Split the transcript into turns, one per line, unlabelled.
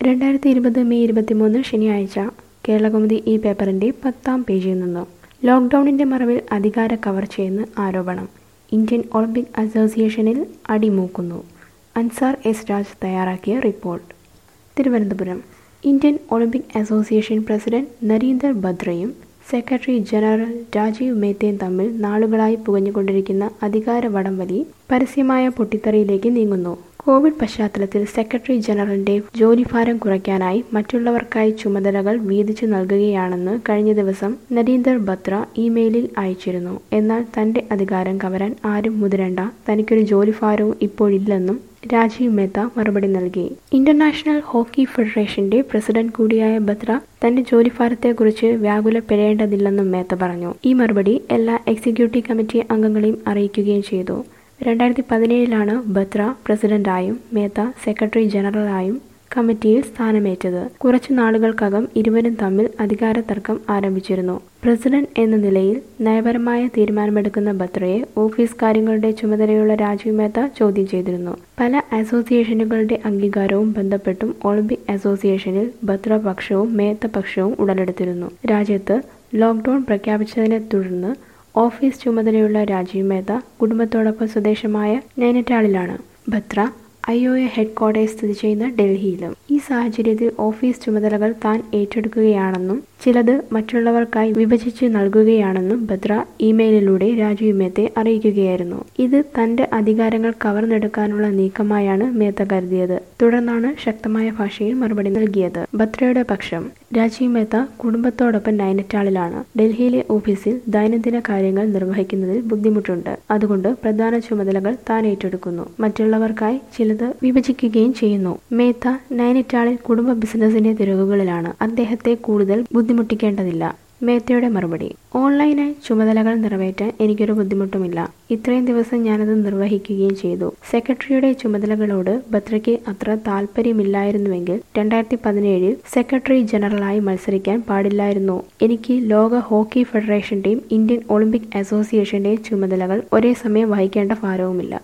രണ്ടായിരത്തി ഇരുപത് മെയ് ഇരുപത്തിമൂന്ന് ശനിയാഴ്ച കേരളകൗമുദി ഈ പേപ്പറിന്റെ പത്താം പേജിൽ നിന്നും ലോക്ക്ഡൌണിന്റെ മറവിൽ അധികാര കവർച്ചയെന്ന് ആരോപണം ഇന്ത്യൻ ഒളിമ്പിക് അസോസിയേഷനിൽ അടിമൂക്കുന്നു അൻസാർ എസ് രാജ് തയ്യാറാക്കിയ report Thiruvananthapuram Indian Olympic association president Narinder ബദ്രയും സെക്രട്ടറി ജനറൽ രാജീവ് മേത്തയും തമ്മിൽ നാളുകളായി പുകഞ്ഞുകൊണ്ടിരിക്കുന്ന അധികാര വടംവലി പരസ്യമായ പൊട്ടിത്തെറിയിലേക്ക് നീങ്ങുന്നു കോവിഡ് പശ്ചാത്തലത്തിൽ സെക്രട്ടറി ജനറലിന്റെ ജോലിഭാരം കുറയ്ക്കാനായി മറ്റുള്ളവർക്കായി ചുമതലകൾ വീതിച്ചു നൽകുകയാണെന്ന് കഴിഞ്ഞ ദിവസം നരീന്ദർ ബത്ര ഇമെയിലിൽ അയച്ചിരുന്നു എന്നാൽ തന്റെ അധികാരം കവരാൻ ആരും മുതിരണ്ട തനിക്കൊരു ജോലിഭാരവും ഇപ്പോഴില്ലെന്നും രാജീവ് മേത്ത മറുപടി നൽകി ഇന്റർനാഷണൽ ഹോക്കി ഫെഡറേഷന്റെ പ്രസിഡന്റ് കൂടിയായ ബത്ര തന്റെ ജോലിഭാരത്തെക്കുറിച്ച് വ്യാകുലപ്പെടേണ്ടതില്ലെന്നും മേത്ത പറഞ്ഞു ഈ മറുപടി എല്ലാ എക്സിക്യൂട്ടീവ് കമ്മിറ്റി അംഗങ്ങളെയും അറിയിക്കുകയും ചെയ്തു രണ്ടായിരത്തി പതിനേഴിലാണ് ബത്ര പ്രസിഡന്റായും മേത്ത സെക്രട്ടറി ജനറലായും കമ്മിറ്റിയിൽ സ്ഥാനമേറ്റത് കുറച്ചു നാളുകൾക്കകം ഇരുവരും തമ്മിൽ അധികാര തർക്കം ആരംഭിച്ചിരുന്നു പ്രസിഡന്റ് എന്ന നിലയിൽ നയപരമായ തീരുമാനമെടുക്കുന്ന ബത്രയെ ഓഫീസ് കാര്യങ്ങളുടെ ചുമതലയുള്ള രാജീവ് മേത്ത ചോദ്യം ചെയ്തിരുന്നു പല അസോസിയേഷനുകളുടെ അംഗീകാരവും ബന്ധപ്പെട്ടും ഒളിമ്പിക് അസോസിയേഷനിൽ ബത്ര പക്ഷവും മേത്ത പക്ഷവും ഉടലെടുത്തിരുന്നു രാജ്യത്ത് ലോക്ക്ഡൌൺ പ്രഖ്യാപിച്ചതിനെ തുടർന്ന് ഓഫീസ് ചുമതലയുള്ള രാജീവ് മേത്ത കുടുംബത്തോടൊപ്പം സ്വദേശമായ നൈനറ്റാളിലാണ് Batra I O A headquarters സ്ഥിതി ചെയ്യുന്ന ഡൽഹിയിലും ഈ സാഹചര്യത്തിൽ ഓഫീസ് ചുമതലകൾ താൻ ഏറ്റെടുക്കുകയാണെന്നും ചിലത് മറ്റുള്ളവർക്കായി വിഭജിച്ച് നൽകുകയാണെന്നും ബത്ര ഇമെയിലിലൂടെ രാജീവ് മേത്തെ അറിയിക്കുകയായിരുന്നു ഇത് തന്റെ അധികാരങ്ങൾ കവർന്നെടുക്കാനുള്ള നീക്കമായാണ് മേത്ത കരുതിയത് തുടർന്നാണ് ശക്തമായ ഭാഷയിൽ മറുപടി നൽകിയത് ബത്രയുടെ പക്ഷം രാജീവ് മേത്ത കുടുംബത്തോടൊപ്പം നൈനറ്റാളിലാണ് ഡൽഹിയിലെ ഓഫീസിൽ ദൈനംദിന കാര്യങ്ങൾ നിർവഹിക്കുന്നതിൽ ബുദ്ധിമുട്ടുണ്ട് അതുകൊണ്ട് പ്രധാന ചുമതലകൾ താൻ ഏറ്റെടുക്കുന്നു മറ്റുള്ളവർക്കായി ചിലത് വിഭജിക്കുകയും ചെയ്യുന്നു മേത്ത നൈനിറ്റാളിൽ കുടുംബ ബിസിനസിന്റെ തിരക്കുകളിലാണ് അദ്ദേഹത്തെ കൂടുതൽ ബുദ്ധിമുട്ടിക്കേണ്ടതില്ല മേത്തയുടെ മറുപടി ഓൺലൈനായി ചുമതലകൾ നിറവേറ്റാൻ എനിക്കൊരു ബുദ്ധിമുട്ടുമില്ല ഇത്രയും ദിവസം ഞാനത് നിർവഹിക്കുകയും ചെയ്തു സെക്രട്ടറിയുടെ ചുമതലകളോട് ബത്രയ്ക്ക് അത്ര താല്പര്യമില്ലായിരുന്നുവെങ്കിൽ രണ്ടായിരത്തി പതിനേഴിൽ സെക്രട്ടറി ജനറലായി മത്സരിക്കാൻ പാടില്ലായിരുന്നു എനിക്ക് ലോക ഹോക്കി ഫെഡറേഷന്റെയും ഇന്ത്യൻ ഒളിമ്പിക് അസോസിയേഷന്റെയും ചുമതലകൾ ഒരേ സമയം വഹിക്കേണ്ട ഭാരവുമില്ല